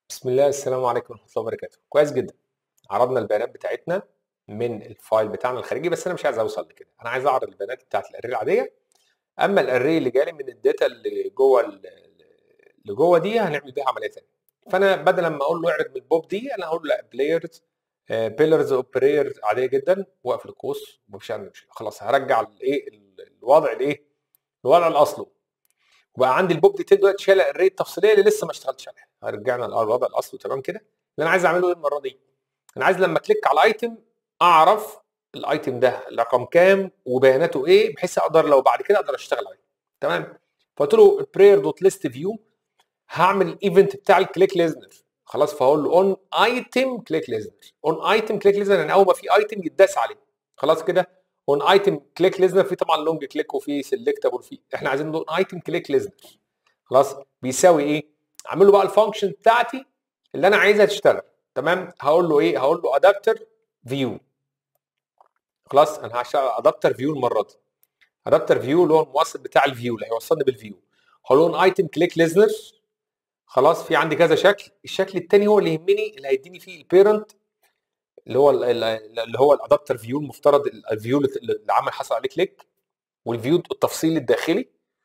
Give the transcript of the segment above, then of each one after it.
بسم الله السلام عليكم ورحمه الله وبركاته كويس جدا عرضنا البيانات بتاعتنا من الفايل بتاعنا الخارجي بس انا مش عايز اوصل لكده انا عايز اعرض البيانات بتاعت الاري العاديه اما الاري اللي جالي من الداتا اللي جوه ال- اللي جوه دي هنعمل بيها عمليه ثانيه فانا بدل ما اقول له اعرض من البوب دي انا هقول له لا بلايرز بيلرز اوف بلايرز عاديه جدا واقفل القوس ومفيش عندي مشكله خلاص هرجع الايه الوضع الايه الوضع الاصلي وبقى عندي البوب ديتيل دلوقتي شايله الاري التفصيليه اللي لسه ما اشتغلتش عليها هرجعنا للوضع الاصلي تمام كده اللي انا عايز اعمله ايه المره دي انا عايز لما كليك على الايتم اعرف الايتم ده رقم كام وبياناته ايه بحيث اقدر لو بعد كده اقدر اشتغل عليه تمام فقلت له براير دوت ليست فيو هعمل الايفنت بتاع الكليك ليزنر خلاص فهقول له اون ايتم كليك ليزنر اون ايتم كليك ليزنر يعني اول ما في ايتم يتداس عليه خلاص كده اون ايتم كليك ليزنر في طبعا لونج كليك وفي سيلكتابل فيه احنا عايزين اون ايتم كليك ليزنر خلاص بيساوي ايه اعمل له بقى الفانكشن بتاعتي اللي انا عايزها تشتغل تمام هقول له ايه هقول له ادابتر فيو خلاص انا هشتغل ادابتر فيو المره دي ادابتر فيو اللي هو الموصل بتاع الفيو اللي هيوصلني بالفيو هقول له ايتم كليك ليزنر خلاص في عندي كذا شكل الشكل الثاني هو اللي يهمني اللي هيديني فيه البيرنت اللي هو ال- ال- اللي هو الادابتر فيو المفترض الفيو اللي عمل حصل عليه كليك والفيو التفصيل الداخلي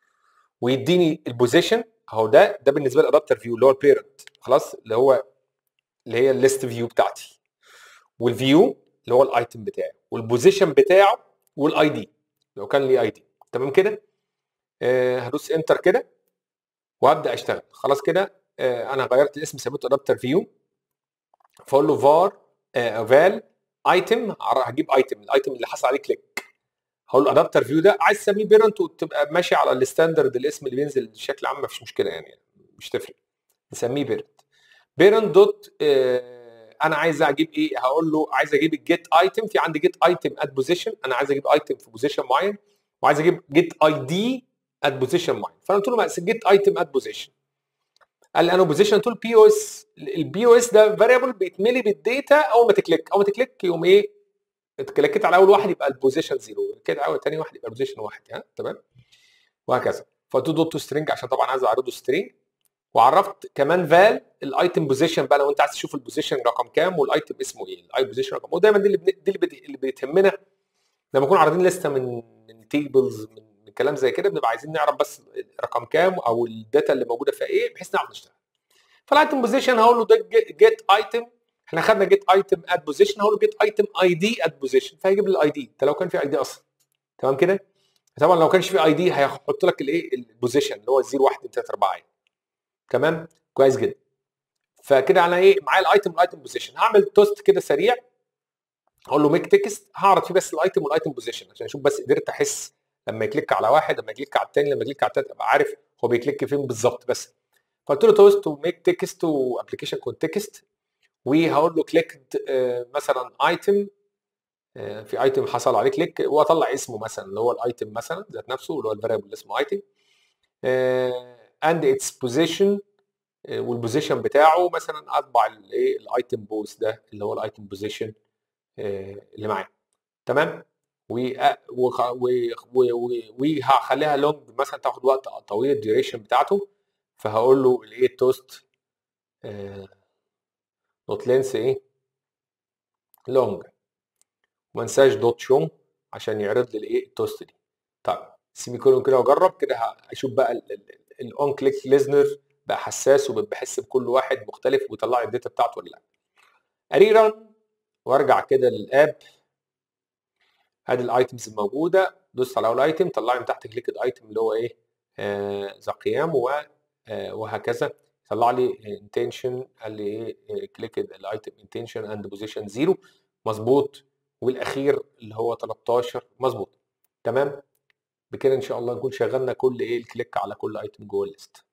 ويديني البوزيشن اهو ده ده بالنسبه لي الادابتر فيو اللي هو البيرنت خلاص اللي هو اللي هي الليست فيو بتاعتي والفيو اللي هو الايتم بتاعي والبوزيشن بتاعه والاي دي لو كان لي اي دي تمام كده آه هدوس انتر كده وهبدا اشتغل خلاص كده آه انا غيرت الاسم سميته ادابتر فيو فاقول له فار آه فال ايتم هجيب ايتم الايتم اللي حصل عليه كليك هقول له ادابتر فيو ده عايز تسميه بيرنت وتبقى ماشي على الستاندرد الاسم اللي بينزل بشكل عام مفيش مشكله يعني مش تفرق نسميه بيرنت بيرنت دوت آه، انا عايز اجيب ايه هقول له عايز اجيب الجيت ايتم في عندي جيت ايتم ات بوزيشن انا عايز اجيب ايتم في بوزيشن معين وعايز اجيب جيت اي دي ات بوزيشن معين فانا قلت له بس جيت ايتم ات بوزيشن قال لي انا بوزيشن قلت له بي او اس البي او اس ده فاريبل بيتملي بالداتا اول ما تكليك اول ما تكليك يقوم ايه كليكت على اول واحد يبقى البوزيشن زيرو كده اول تاني واحد يبقى البوزيشن واحد ها تمام وهكذا فقلت له دوت تو سترينج عشان طبعا عايز اعرضه سترينج وعرفت كمان فال الايتم بوزيشن بقى لو انت عايز تشوف البوزيشن رقم كام والايتم اسمه ايه الاي بوزيشن رقم ودايما دي اللي بن- دي اللي, بت- اللي بتهمنا لما نكون عارضين لسته من من تيبلز من, من كلام زي كده بنبقى عايزين نعرف بس رقم كام او الداتا اللي موجوده فيها ايه بحيث نعرف نشتغل فالايتم بوزيشن هقول له ده جيت ايتم احنا خدنا جيت ايتم ات بوزيشن هقول له جيت ايتم اي دي ات بوزيشن فهيجيب لي الاي دي ده لو كان في اي دي اصلا تمام كده طبعا لو كانش في اي دي هيحط لك الايه البوزيشن اللي هو 0 1 2 3 4 يعني. تمام كويس جدا فكده انا ايه معايا الايتم والايتم بوزيشن هعمل توست كده سريع اقول له ميك تكست هعرض فيه بس الايتم والايتم بوزيشن عشان اشوف بس قدرت احس لما يكليك على واحد لما يكليك على الثاني لما يكليك على الثالث ابقى عارف هو بيكليك فين بالظبط بس فقلت له توست وميك تكست وابلكيشن كونتكست وهقول له كليك مثلا ايتم في ايتم حصل عليه كليك واطلع اسمه مثلا اللي هو الايتم مثلا ذات نفسه اللي هو الفاريبل اللي اسمه ايتم اند اتس بوزيشن والبوزيشن بتاعه مثلا اطبع الايه الايتم بوز ده اللي هو الايتم بوزيشن اللي معايا تمام وهخليها لونج مثلا تاخد وقت طويل الديوريشن بتاعته فهقول له الايه التوست دوت لينس ايه لونج وما انساش دوت شو عشان يعرض لي الايه التوست دي طيب سيمي كولون كده واجرب كده هشوف بقى الاون كليك ليزنر بقى حساس وبحس بكل واحد مختلف ويطلع لي الداتا بتاعته ولا لا اريران وارجع كده للاب ادي الايتمز الموجوده دوست على اول ايتم طلع لي من تحت كليك ايتم اللي هو ايه آه ذا قيام و آه وهكذا طلع لي انتنشن قال لي ايه كليك الايتم انتنشن اند بوزيشن زيرو مظبوط والاخير اللي هو 13 مظبوط تمام بكده ان شاء الله نكون شغلنا كل ايه الكليك على كل ايتم جوه الليست